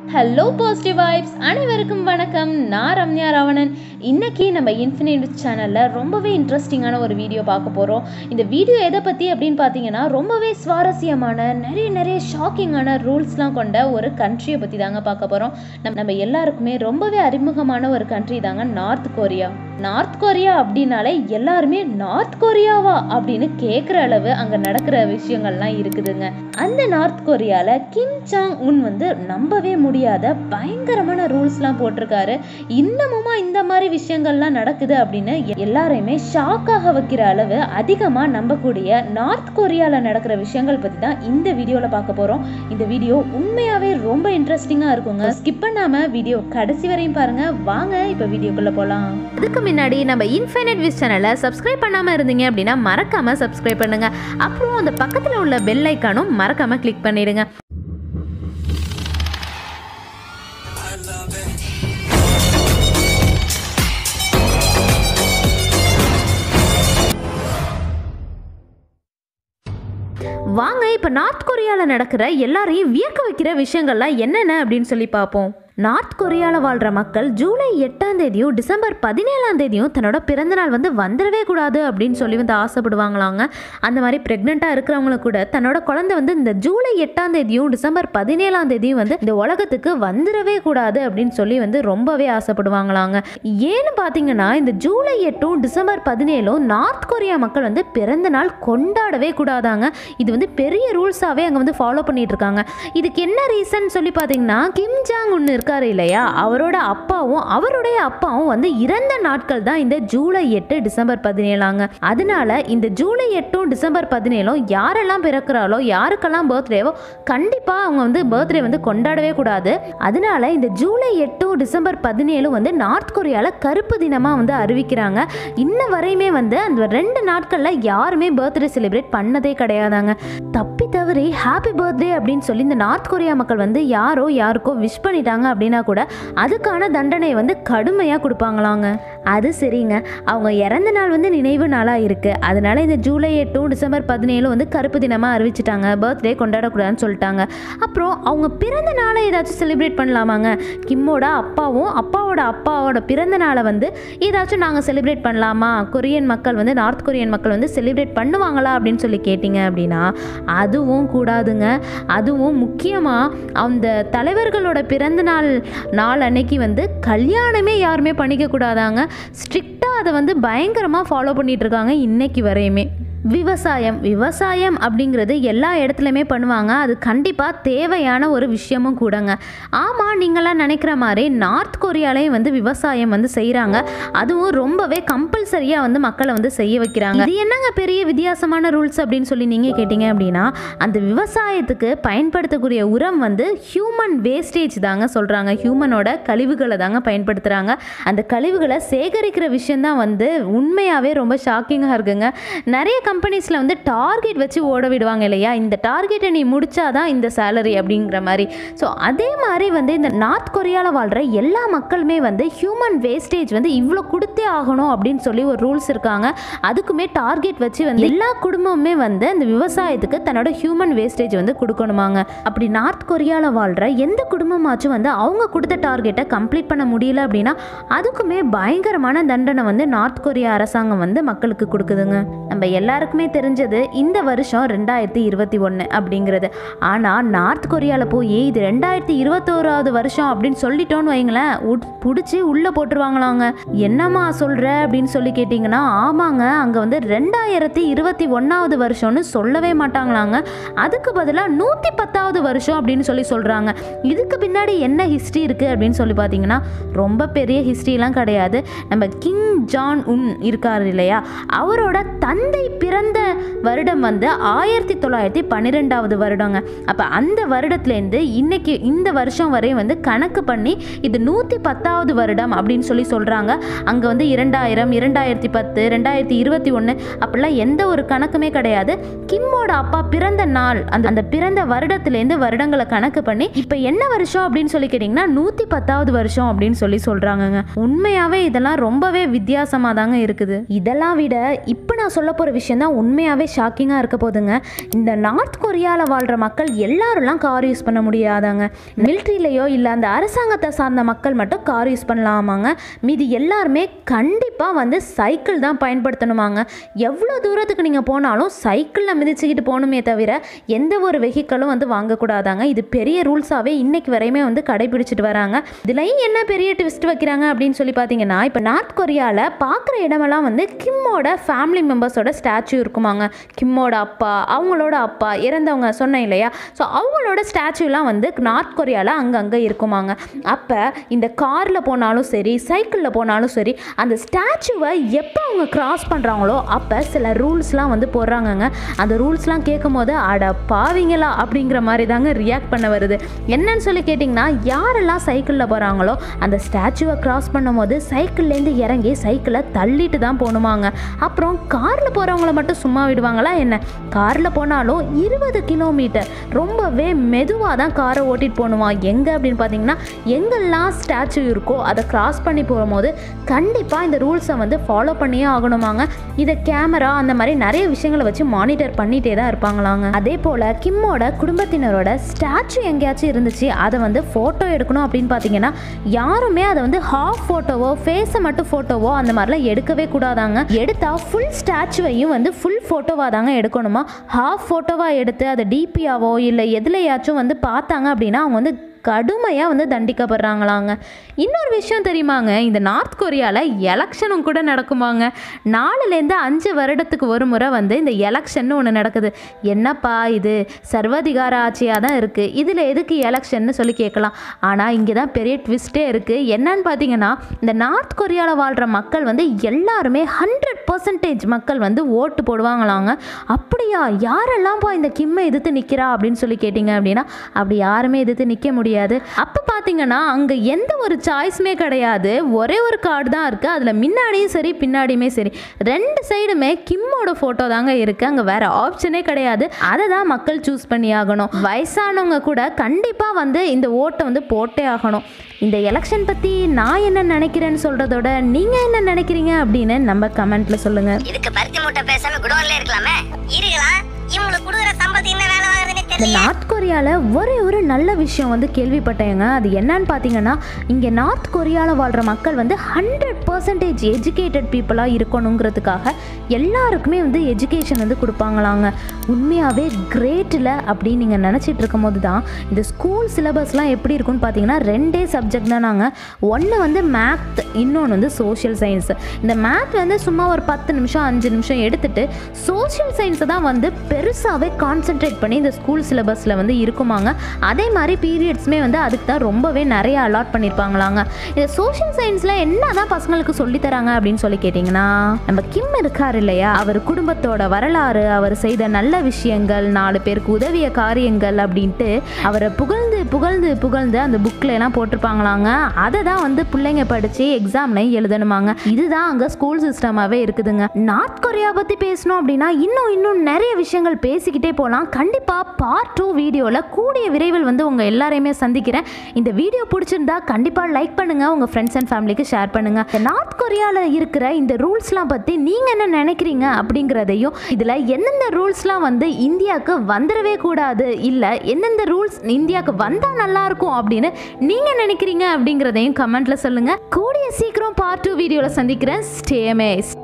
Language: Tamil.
ஹலோ பாசிட்டிவ் வைப்ஸ் அனைவருக்கும் வணக்கம் நான் ரம்யா ராவணன் இன்னைக்கு நம்ம இன்ஃபினிட் சேனலில் ரொம்பவே இன்ட்ரெஸ்டிங்கான ஒரு வீடியோ பார்க்க போகிறோம் இந்த வீடியோ எதை பற்றி அப்படின்னு பார்த்தீங்கன்னா ரொம்பவே சுவாரஸ்யமான நிறைய நிறைய ஷாக்கிங்கான ரூல்ஸ்லாம் கொண்ட ஒரு கண்ட்ரியை பற்றி தாங்க பார்க்க போகிறோம் நம்ம நம்ம எல்லாருக்குமே ரொம்பவே அறிமுகமான ஒரு கண்ட்ரி தாங்க நார்த் கொரியா நார்த் கொரியா அப்படின்னாலே எல்லாருமே நார்த் கொரியாவா அப்படின்னு கேட்குற அளவு அங்கே நடக்கிற விஷயங்கள்லாம் இருக்குதுங்க அந்த நார்த் கொரியாவில் கிம் சாங் உன் வந்து நம்பவே முடியாத பயங்கரமான ரூல்ஸ்லாம் போட்டிருக்காரு இன்னமுமா இந்த மாதிரி விஷயங்கள்லாம் நடக்குது அப்படின்னு எல்லாரையுமே ஷாக்காக வைக்கிற அளவு அதிகமாக நம்பக்கூடிய நார்த் கொரியாவில் நடக்கிற விஷயங்கள் பற்றி தான் இந்த வீடியோவில் பார்க்க போகிறோம் இந்த வீடியோ உண்மையாகவே ரொம்ப இன்ட்ரெஸ்டிங்காக இருக்குங்க ஸ்கிப் பண்ணாமல் வீடியோ கடைசி வரையும் பாருங்க வாங்க இப்போ வீடியோக்குள்ளே போகலாம் அதுக்கு முன்னாடி நம்ம இன்ஃபைனைட் விஸ் சேனலை சப்ஸ்கிரைப் பண்ணாமல் இருந்தீங்க அப்படின்னா மறக்காமல் சப்ஸ்கிரைப் பண்ணுங்க அப்புறம் அந்த பக்கத்தில் உள்ள பெல் ஐக்கானும் மறக்காமல் கிளிக் பண்ணிடுங்க வாங்க இப்போ நார்த் கொரியாவில் நடக்கிற எல்லாரையும் வியக்க வைக்கிற விஷயங்கள்லாம் என்னென்ன அப்படின்னு சொல்லி பார்ப்போம் நார்த் கொரியாவில் வாழ்கிற மக்கள் ஜூலை எட்டாம் தேதியும் டிசம்பர் பதினேழாம் தேதியும் தன்னோட பிறந்தநாள் வந்து வந்துடவே கூடாது அப்படின்னு சொல்லி வந்து ஆசைப்படுவாங்களாங்க அந்த மாதிரி ப்ரெக்னெண்ட்டாக இருக்கிறவங்களும் கூட தன்னோட குழந்தை வந்து இந்த ஜூலை எட்டாம் தேதியும் டிசம்பர் பதினேழாம் தேதியும் வந்து இந்த உலகத்துக்கு வந்துடவே கூடாது அப்படின்னு சொல்லி வந்து ரொம்பவே ஆசைப்படுவாங்களாங்க ஏன்னு பார்த்தீங்கன்னா இந்த ஜூலை எட்டும் டிசம்பர் பதினேழும் நார்த் கொரியா மக்கள் வந்து பிறந்த நாள் கொண்டாடவே கூடாதாங்க இது வந்து பெரிய ரூல்ஸாகவே அங்கே வந்து ஃபாலோ பண்ணிட்டு இருக்காங்க இதுக்கு என்ன ரீசன் சொல்லி பார்த்தீங்கன்னா கிம் ஜாங் ஒன்று இருக்காரு இல்லையா அவரோட அப்பாவும் அவருடைய அப்பாவும் வந்து இறந்த நாட்கள் தான் இந்த ஜூலை எட்டு டிசம்பர் பதினேழாங்க அதனால இந்த ஜூலை எட்டும் டிசம்பர் பதினேழும் யாரெல்லாம் பிறக்கிறாளோ யாருக்கெல்லாம் பர்த்டேவோ கண்டிப்பாக அவங்க வந்து பர்த்டே வந்து கொண்டாடவே கூடாது அதனால இந்த ஜூலை எட்டும் டிசம்பர் பதினேழும் வந்து நார்த் கொரியாவில் கருப்பு தினமாக வந்து அறிவிக்கிறாங்க இன்ன வரையுமே வந்து அந்த ரெண்டு நாட்களில் யாருமே பர்த்டே செலிப்ரேட் பண்ணதே கிடையாதாங்க தப்பி தவறி ஹாப்பி பர்த்டே அப்படின்னு சொல்லி இந்த நார்த் கொரியா மக்கள் வந்து யாரோ யாருக்கோ விஷ் பண்ணிட்டாங்க அப்படின்னா கூட அதுக்கான தண்டனை வந்து கடுமையாக கொடுப்பாங்களாங்க அது சரிங்க அவங்க இறந்த நாள் வந்து நினைவு நாளாக இருக்குது அதனால இந்த ஜூலை எட்டும் டிசம்பர் பதினேழும் வந்து கருப்பு தினமாக அறிவிச்சிட்டாங்க பர்த்டே கொண்டாடக்கூடாதுன்னு சொல்லிட்டாங்க அப்புறம் அவங்க பிறந்த நாளை ஏதாச்சும் செலிப்ரேட் பண்ணலாமாங்க கிம்மோட அப்பாவும் அப்பாவோட அப்பாவோட பிறந்த நாளை வந்து ஏதாச்சும் நாங்கள் செலிப்ரேட் பண்ணலாமா கொரியன் மக்கள் வந்து நார்த் கொரியன் மக்கள் வந்து செலிப்ரேட் பண்ணுவாங்களா அப்படின்னு சொல்லி கேட்டிங்க அப்படின்னா அதுவும் கூடாதுங்க அதுவும் முக்கியமாக அந்த தலைவர்களோட பிறந்த நாள் நாள் அன்னைக்கு வந்து கல்யாணமே யாருமே பண்ணிக்க கூடாதாங்க ஸ்ட்ரிக்டாக அதை வந்து பயங்கரமாக ஃபாலோ பண்ணிட்டு இருக்காங்க இன்னைக்கு வரையுமே விவசாயம் விவசாயம் அப்படிங்கிறது எல்லா இடத்துலையுமே பண்ணுவாங்க அது கண்டிப்பாக தேவையான ஒரு விஷயமும் கூடங்க ஆமாம் நீங்களாம் நினைக்கிற மாதிரி நார்த் கொரியாலையும் வந்து விவசாயம் வந்து செய்கிறாங்க அதுவும் ரொம்பவே கம்பல்சரியாக வந்து மக்களை வந்து செய்ய வைக்கிறாங்க இது என்னங்க பெரிய வித்தியாசமான ரூல்ஸ் அப்படின்னு சொல்லி நீங்கள் கேட்டிங்க அப்படின்னா அந்த விவசாயத்துக்கு பயன்படுத்தக்கூடிய உரம் வந்து ஹியூமன் வேஸ்டேஜ் தாங்க சொல்கிறாங்க ஹியூமனோட கழிவுகளை தாங்க பயன்படுத்துகிறாங்க அந்த கழிவுகளை சேகரிக்கிற விஷயந்தான் வந்து உண்மையாகவே ரொம்ப ஷாக்கிங்காக இருக்குங்க நிறைய கம்பெனிஸில் வந்து டார்கெட் வச்சு ஓட விடுவாங்க இல்லையா இந்த டார்கெட்டை நீ முடிச்சாதான் இந்த சேலரி அப்படிங்கிற மாதிரி ஸோ அதே மாதிரி வந்து இந்த நார்த் கொரியாவில் வாழ்கிற எல்லா மக்களுமே வந்து ஹியூமன் வேஸ்டேஜ் வந்து இவ்வளோ கொடுத்தே ஆகணும் அப்படின்னு சொல்லி ஒரு ரூல்ஸ் இருக்காங்க அதுக்குமே டார்கெட் வச்சு வந்து எல்லா குடும்பமுமே வந்து அந்த விவசாயத்துக்கு தன்னோட ஹியூமன் வேஸ்டேஜ் வந்து கொடுக்கணுமாங்க அப்படி நார்த் கொரியாவில் வாழ்கிற எந்த குடும்பமாச்சும் வந்து அவங்க கொடுத்த டார்கெட்டை கம்ப்ளீட் பண்ண முடியல அப்படின்னா அதுக்குமே பயங்கரமான தண்டனை வந்து நார்த் கொரியா அரசாங்கம் வந்து மக்களுக்கு கொடுக்குதுங்க நம்ம எல்லாருக்குமே தெரிஞ்சது இந்த வருஷம் ரெண்டாயிரத்தி இருபத்தி ஒன்று அப்படிங்கிறது ஆனால் நார்த் கொரியாவில் போய் இது ரெண்டாயிரத்தி இருபத்தோராவது வருஷம் அப்படின்னு சொல்லிட்டோன்னு வைங்களேன் உட் பிடிச்சி உள்ளே போட்டுருவாங்களாங்க என்னம்மா சொல்கிற அப்படின்னு சொல்லி கேட்டிங்கன்னா ஆமாங்க அங்கே வந்து ரெண்டாயிரத்தி இருபத்தி ஒன்றாவது வருஷம்னு சொல்லவே மாட்டாங்களாங்க அதுக்கு பதிலாக நூற்றி பத்தாவது வருஷம் அப்படின்னு சொல்லி சொல்கிறாங்க இதுக்கு பின்னாடி என்ன ஹிஸ்ட்ரி இருக்குது அப்படின்னு சொல்லி பார்த்தீங்கன்னா ரொம்ப பெரிய ஹிஸ்ட்ரிலாம் கிடையாது நம்ம கிங் ஜான் உன் இருக்கார் இல்லையா அவரோட தந்தை பிறந்த வருடம் வந்து ஆயிரத்தி தொள்ளாயிரத்தி பன்னிரெண்டாவது வருடங்க அப்போ அந்த வருடத்துலேருந்து இன்னைக்கு இந்த வருஷம் வரை வந்து கணக்கு பண்ணி இது நூற்றி பத்தாவது வருடம் அப்படின்னு சொல்லி சொல்கிறாங்க அங்கே வந்து இரண்டாயிரம் இரண்டாயிரத்தி பத்து ரெண்டாயிரத்தி இருபத்தி ஒன்று அப்படிலாம் எந்த ஒரு கணக்குமே கிடையாது கிம்மோட அப்பா பிறந்த நாள் அந்த அந்த பிறந்த வருடத்துலேருந்து வருடங்களை கணக்கு பண்ணி இப்போ என்ன வருஷம் அப்படின்னு சொல்லி கேட்டிங்கன்னா நூற்றி பத்தாவது வருஷம் அப்படின்னு சொல்லி சொல்கிறாங்கங்க உண்மையாகவே இதெல்லாம் ரொம்பவே வித்தியாசமாக தாங்க இருக்குது இதெல்லாம் விட இப்போ நான் சொல்ல போகிற விஷயம் விஷயம் தான் உண்மையாகவே ஷாக்கிங்காக இருக்க போதுங்க இந்த நார்த் கொரியாவில் வாழ்கிற மக்கள் எல்லாரும்லாம் கார் யூஸ் பண்ண முடியாதாங்க மிலிட்ரியிலையோ இல்லை அந்த அரசாங்கத்தை சார்ந்த மக்கள் மட்டும் கார் யூஸ் பண்ணலாமாங்க மீதி எல்லாருமே கண்டிப்பாக வந்து சைக்கிள் தான் பயன்படுத்தணுமாங்க எவ்வளோ தூரத்துக்கு நீங்கள் போனாலும் சைக்கிளில் மிதிச்சுக்கிட்டு போகணுமே தவிர எந்த ஒரு வெஹிக்கிளும் வந்து வாங்கக்கூடாதாங்க இது பெரிய ரூல்ஸாகவே இன்னைக்கு வரையுமே வந்து கடைபிடிச்சிட்டு வராங்க இதுலையும் என்ன பெரிய ட்விஸ்ட் வைக்கிறாங்க அப்படின்னு சொல்லி பார்த்தீங்கன்னா இப்போ நார்த் கொரியாவில் பார்க்குற இடமெல்லாம் வந்து கிம்மோட ஃபேமிலி மெம்பர்ஸோட ஸ்டாச்சு இருக்குமாங்க கிம்மோட அப்பா அவங்களோட அப்பா இறந்தவங்க சொன்னேன் இல்லையா ஸோ அவங்களோட ஸ்டாச்சுலாம் வந்து நார்த் கொரியாவில் அங்கங்கே இருக்குமாங்க அப்போ இந்த காரில் போனாலும் சரி சைக்கிளில் போனாலும் சரி அந்த ஸ்டாச்சுவை எப்போ அவங்க கிராஸ் பண்ணுறாங்களோ அப்போ சில ரூல்ஸ்லாம் வந்து போடுறாங்கங்க அந்த ரூல்ஸ்லாம் கேட்கும் போது அட பாவிங்களா அப்படிங்கிற மாதிரி தாங்க ரியாக்ட் பண்ண வருது என்னன்னு சொல்லி கேட்டிங்கன்னா யாரெல்லாம் சைக்கிளில் போகிறாங்களோ அந்த ஸ்டாச்சுவை கிராஸ் பண்ணும்போது சைக்கிள்லேருந்து இறங்கி சைக்கிளை தள்ளிட்டு தான் போகணுமாங்க அப்புறம் காரில் போகிறவங்கள மட்டும் சும்மா விடுவாங்களா என்ன காரில் போனாலும் இருபது கிலோமீட்டர் ரொம்பவே மெதுவாக தான் காரை ஓட்டிட்டு போகணுமா எங்கே அப்படின்னு பார்த்தீங்கன்னா எங்கெல்லாம் ஸ்டாச்சு இருக்கோ அதை கிராஸ் பண்ணி போகும்போது கண்டிப்பாக இந்த ரூல்ஸை வந்து ஃபாலோ பண்ணியே ஆகணுமாங்க இதை கேமரா அந்த மாதிரி நிறைய விஷயங்களை வச்சு மானிட்டர் பண்ணிகிட்டே தான் இருப்பாங்களாங்க அதே போல் கிம்மோட குடும்பத்தினரோட ஸ்டாச்சு எங்கேயாச்சும் இருந்துச்சு அதை வந்து ஃபோட்டோ எடுக்கணும் அப்படின்னு பார்த்தீங்கன்னா யாருமே அதை வந்து ஹாஃப் ஃபோட்டோவோ ஃபேஸை மட்டும் ஃபோட்டோவோ அந்த மாதிரிலாம் எடுக்கவே கூடாதாங்க எடுத்தா ஃபுல் ஸ்டாச்சுவையும் வந்து ஃபுல் ஃபோட்டோவாக தாங்க எடுக்கணுமா ஹாஃப் ஃபோட்டோவாக எடுத்து அதை டிபியாவோ இல்லை எதுலையாச்சும் வந்து பார்த்தாங்க அப்படின்னா அவங்க வந்து கடுமையாக வந்து தண்டிக்கப்படுறாங்களாங்க இன்னொரு விஷயம் தெரியுமாங்க இந்த நார்த் கொரியாவில் எலெக்ஷனும் கூட நடக்குமாங்க நாலுலேருந்து அஞ்சு வருடத்துக்கு ஒரு முறை வந்து இந்த எலெக்ஷன் ஒன்று நடக்குது என்னப்பா இது சர்வாதிகார ஆட்சியாக தான் இருக்குது இதில் எதுக்கு எலெக்ஷன்னு சொல்லி கேட்கலாம் ஆனால் இங்கே தான் பெரிய ட்விஸ்ட்டே இருக்குது என்னன்னு பார்த்தீங்கன்னா இந்த நார்த் கொரியாவில் வாழ்கிற மக்கள் வந்து எல்லாருமே ஹண்ட்ரட் பர்சன்டேஜ் மக்கள் வந்து ஓட்டு போடுவாங்களாங்க அப்படியா யாரெல்லாம்ப்பா இந்த கிம்மை எதிர்த்து நிற்கிறா அப்படின்னு சொல்லி கேட்டிங்க அப்படின்னா அப்படி யாருமே எதிர்த்து நிற்க முடியாது அப்போ பார்த்தீங்கன்னா அங்கே எந்த ஒரு சாய்ஸுமே கிடையாது ஒரே ஒரு கார்டு தான் இருக்குது அதில் முன்னாடியும் சரி பின்னாடியுமே சரி ரெண்டு சைடுமே கிம்மோட ஃபோட்டோ தாங்க இருக்குது அங்கே வேற ஆப்ஷனே கிடையாது அதை தான் மக்கள் சூஸ் பண்ணி ஆகணும் வயசானவங்க கூட கண்டிப்பாக வந்து இந்த ஓட்டை வந்து போட்டே ஆகணும் இந்த எலெக்ஷன் பற்றி நான் என்ன நினைக்கிறேன்னு சொல்கிறதோட நீங்கள் என்ன நினைக்கிறீங்க அப்படின்னு நம்ம கமெண்ட்டில் சொல்லுங்கள் இதுக்கு பருத்தி மூட்டை பேசாம குடோன்ல இருக்கலாமே இருக்கலாம் இவங்களுக்கு கொடுக்குற சம்பளத்துக்கு என்ன வேலை வாங்குறதுன்னு இந்த தெரியல நார்த் கொரியாவில் ஒரே ஒரு நல்ல விஷயம் வந்து கேள்விப்பட்டேங்க அது என்னன்னு பார்த்தீங்கன்னா இங்கே நார்த் கொரியாவில் வாழ்கிற மக்கள் வந்து ஹண்ட்ரட் பர்சன்டேஜ் எஜுகேட்டட் பீப்புளாக இருக்கணுங்கிறதுக்காக எல்லாருக்குமே வந்து எஜுகேஷன் வந்து கொடுப்பாங்களாங்க உண்மையாகவே கிரேட்டில் அப்படின்னு நீங்கள் நினச்சிட்டு இருக்கும் போது தான் இந்த ஸ்கூல் சிலபஸ்லாம் எப்படி இருக்கும்னு பார்த்தீங்கன்னா ரெண்டே சப்ஜெக்ட் தான் நாங்கள் ஒன்று வந்து மேத் இன்னொன்று வந்து சோஷியல் சயின்ஸ் இந்த மேத் வந்து சும்மா ஒரு பத்து நிமிஷம் அஞ்சு நிமிஷம் எடுத்துட்டு சோஷியல் சயின்ஸை தான் வந்து பெருசாகவே கான்சென்ட்ரேட் பண்ணி இந்த ஸ்கூல் சிலபஸில் வந்து இருக்குமாங்க அதே மாதிரி பீரியட்ஸுமே வந்து அதுக்கு தான் ரொம்பவே நிறைய அலாட் பண்ணியிருப்பாங்களாங்க இந்த சோஷியல் சயின்ஸில் என்ன தான் பசங்களுக்கு சொல்லித் தராங்க அப்படின்னு சொல்லி கேட்டிங்கன்னா நம்ம கிம் இருக்கார் இல்லையா அவர் குடும்பத்தோட வரலாறு அவர் செய்த நல்ல விஷயங்கள் நாலு பேருக்கு உதவிய காரியங்கள் அப்படின்ட்டு அவரை புகழ்ந்து புகழ்ந்து புகழ்ந்து அந்த புக்கில் எல்லாம் போட்டிருப்பாங்களாங்க அதை தான் வந்து பிள்ளைங்க படித்து எக்ஸாம்லையும் எழுதணுமாங்க இதுதான் அங்கே ஸ்கூல் சிஸ்டமாகவே இருக்குதுங்க நார்த் கொரியா பற்றி பேசணும் அப்படின்னா இன்னும் இன்னும் நிறைய விஷயங்கள் பேசிக்கிட்டே போகலாம் கண்டிப்பாக பார்ட் டூ வீடியோவில் கூடிய விரைவில் வந்து உங்கள் எல்லாரையுமே சந்திக்கிறேன் இந்த வீடியோ பிடிச்சிருந்தா கண்டிப்பாக லைக் பண்ணுங்கள் உங்கள் ஃப்ரெண்ட்ஸ் அண்ட் ஃபேமிலிக்கு ஷேர் பண்ணுங்கள் நார்த் கொரியாவில் இருக்கிற இந்த ரூல்ஸ்லாம் பற்றி நீங்கள் என்ன நினைக்கிறீங்க அப்படிங்கிறதையும் இதில் எந்தெந்த ரூல்ஸ்லாம் வந்து இந்தியாவுக்கு வந்துடவே கூடாது இல்லை எந்தெந்த ரூல்ஸ் இந்தியாவுக்கு வந்தால் நல்லாயிருக்கும் அப்படின்னு நீங்கள் நினைக்கிறீங்க அப்படிங்கிறதையும் கமெண்ட்டில் சொல்லுங்கள் கூடிய சீக்கிரம் பார்ட் டூ வீடியோவில் சந்திக்கிறேன் ஸ்டேமேஸ்